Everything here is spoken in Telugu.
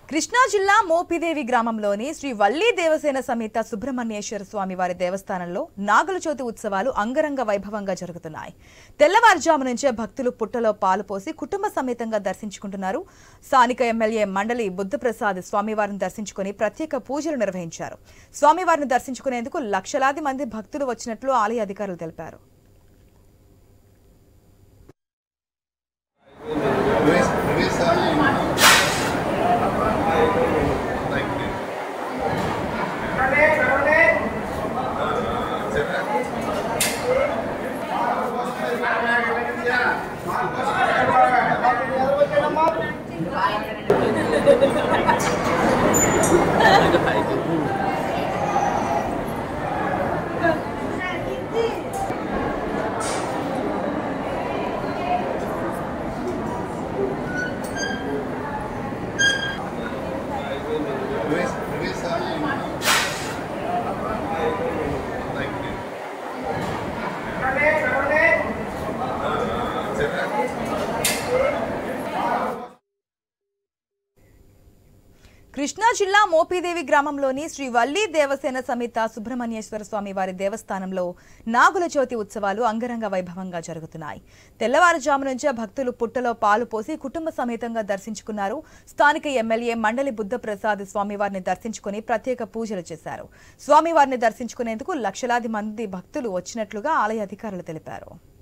కృష్ణా జిల్లా మోపిదేవి గ్రామంలోని శ్రీ వల్లీ దేవసేన సమేత సుబ్రహ్మణ్యేశ్వర స్వామి వారి దేవస్థానంలో నాగుల చవితి ఉత్సవాలు అంగరంగ వైభవంగా జరుగుతున్నాయి తెల్లవారుజాము నుంచే భక్తులు పుట్టలో పాలు పోసి కుటుంబ సమేతంగా దర్శించుకుంటున్నారు స్థానిక ఎమ్మెల్యే మండలి బుద్ధప్రసాద్ స్వామివారిని దర్శించుకుని ప్రత్యేక పూజలు నిర్వహించారు స్వామివారిని దర్శించుకునేందుకు లక్షలాది మంది భక్తులు వచ్చినట్లు ఆలయ అధికారులు తెలిపారు Luis, Luis, like, Luis, Luis, like, Krishna జిల్లా మోపిదేవి గ్రామంలోని శ్రీ వల్లీ దేవసేన సమేత సుబ్రహ్మణ్యేశ్వర స్వామి వారి దేవస్థానంలో నాగుల చవితి ఉత్సవాలు అంగరంగ వైభవంగా జరుగుతున్నాయి తెల్లవారుజాము నుంచే భక్తులు పుట్టలో పాలు పోసి కుటుంబ సమేతంగా దర్శించుకున్నారు స్థానిక ఎమ్మెల్యే మండలి బుద్ధప్రసాద్ స్వామివారిని దర్శించుకుని ప్రత్యేక పూజలు చేశారు స్వామివారిని దర్శించుకునేందుకు లక్షలాది మంది భక్తులు వచ్చినట్లుగా ఆలయ అధికారులు తెలిపారు